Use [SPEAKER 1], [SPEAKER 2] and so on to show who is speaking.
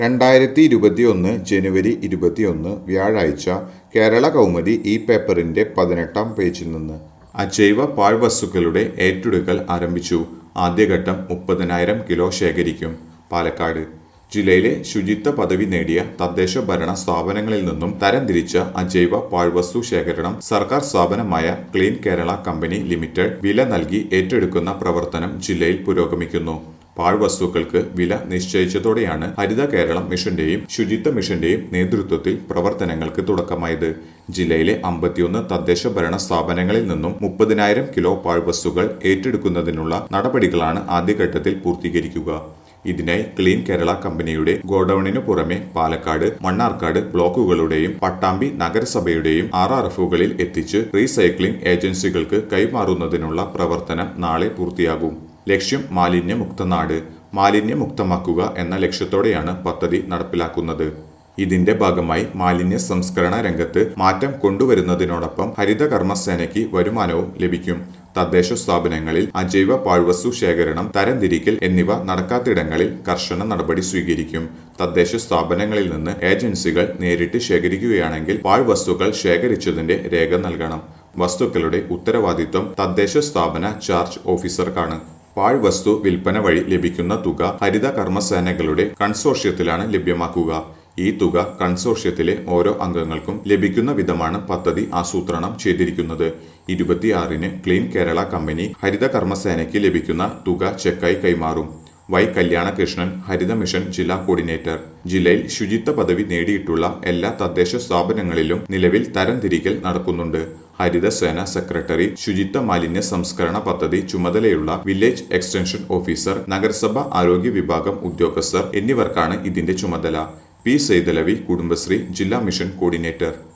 [SPEAKER 1] രണ്ടായിരത്തി ഇരുപത്തിയൊന്ന് ജനുവരി ഇരുപത്തിയൊന്ന് വ്യാഴാഴ്ച കേരള കൗമുദി ഈ പേപ്പറിന്റെ പതിനെട്ടാം പേജിൽ നിന്ന് അജൈവ പാഴ്വസ്തുക്കളുടെ ഏറ്റെടുക്കൽ ആരംഭിച്ചു ആദ്യഘട്ടം മുപ്പതിനായിരം കിലോ ശേഖരിക്കും പാലക്കാട് ജില്ലയിലെ ശുചിത്വ പദവി നേടിയ തദ്ദേശ ഭരണ സ്ഥാപനങ്ങളിൽ നിന്നും തരംതിരിച്ച അജൈവ പാഴ്വസ്തു ശേഖരണം സർക്കാർ സ്ഥാപനമായ ക്ലീൻ കേരള കമ്പനി ലിമിറ്റഡ് വില നൽകി ഏറ്റെടുക്കുന്ന പ്രവർത്തനം ജില്ലയിൽ പുരോഗമിക്കുന്നു പാഴ്വസ്തുക്കൾക്ക് വില നിശ്ചയിച്ചതോടെയാണ് ഹരിത കേരളം മിഷന്റെയും ശുചിത്വ മിഷന്റെയും നേതൃത്വത്തിൽ പ്രവർത്തനങ്ങൾക്ക് തുടക്കമായത് ജില്ലയിലെ അമ്പത്തിയൊന്ന് തദ്ദേശ ഭരണ സ്ഥാപനങ്ങളിൽ നിന്നും മുപ്പതിനായിരം കിലോ പാഴ്വസ്തുക്കൾ ഏറ്റെടുക്കുന്നതിനുള്ള നടപടികളാണ് ആദ്യഘട്ടത്തിൽ പൂർത്തീകരിക്കുക ഇതിനായി ക്ലീൻ കേരള കമ്പനിയുടെ ഗോഡൌണിനു പുറമെ പാലക്കാട് മണ്ണാർക്കാട് ബ്ലോക്കുകളുടെയും പട്ടാമ്പി നഗരസഭയുടെയും ആർ ആർ എഫുകളിൽ എത്തിച്ച് റീസൈക്ലിംഗ് ഏജൻസികൾക്ക് കൈമാറുന്നതിനുള്ള പ്രവർത്തനം നാളെ പൂർത്തിയാകും ലക്ഷ്യം മാലിന്യമുക്ത നാട് മാലിന്യമുക്തമാക്കുക എന്ന ലക്ഷ്യത്തോടെയാണ് പദ്ധതി നടപ്പിലാക്കുന്നത് ഇതിന്റെ ഭാഗമായി മാലിന്യ സംസ്കരണ രംഗത്ത് മാറ്റം കൊണ്ടുവരുന്നതിനോടൊപ്പം ഹരിത കർമ്മസേനയ്ക്ക് വരുമാനവും ലഭിക്കും തദ്ദേശ സ്ഥാപനങ്ങളിൽ അജൈവ പാഴ്വസ്തു ശേഖരണം തരംതിരിക്കൽ എന്നിവ നടക്കാത്തിടങ്ങളിൽ കർശന നടപടി സ്വീകരിക്കും തദ്ദേശ സ്ഥാപനങ്ങളിൽ നിന്ന് ഏജൻസികൾ നേരിട്ട് ശേഖരിക്കുകയാണെങ്കിൽ പാഴ്വസ്തുക്കൾ ശേഖരിച്ചതിന്റെ രേഖ നൽകണം വസ്തുക്കളുടെ ഉത്തരവാദിത്വം തദ്ദേശ സ്ഥാപന ചാർജ് ഓഫീസർക്കാണ് പാഴ്വസ്തു വിൽപ്പന വഴി ലഭിക്കുന്ന തുക ഹരിത കർമ്മസേനകളുടെ കൺസോർഷ്യത്തിലാണ് ലഭ്യമാക്കുക ഈ തുക കൺസോർഷ്യത്തിലെ ഓരോ അംഗങ്ങൾക്കും ലഭിക്കുന്ന വിധമാണ് പദ്ധതി ആസൂത്രണം ചെയ്തിരിക്കുന്നത് ഇരുപത്തിയാറിന് ക്ലീൻ കേരള കമ്പനി ഹരിത കർമ്മസേനയ്ക്ക് ലഭിക്കുന്ന തുക ചെക്കായി കൈമാറും വൈ കല്യാണകൃഷ്ണൻ ഹരിത മിഷൻ ജില്ലാ കോർഡിനേറ്റർ ജില്ലയിൽ ശുചിത്വ പദവി നേടിയിട്ടുള്ള എല്ലാ തദ്ദേശ സ്ഥാപനങ്ങളിലും നിലവിൽ തരംതിരിക്കൽ നടക്കുന്നുണ്ട് ഹരിതസേന സെക്രട്ടറി ശുചിത്വ മാലിന്യ സംസ്കരണ പദ്ധതി ചുമതലയുള്ള വില്ലേജ് എക്സ്റ്റൻഷൻ ഓഫീസർ നഗരസഭ ആരോഗ്യ വിഭാഗം ഉദ്യോഗസ്ഥർ എന്നിവർക്കാണ് ഇതിന്റെ ചുമതല പി സൈതലവി കുടുംബശ്രീ ജില്ലാ മിഷൻ കോർഡിനേറ്റർ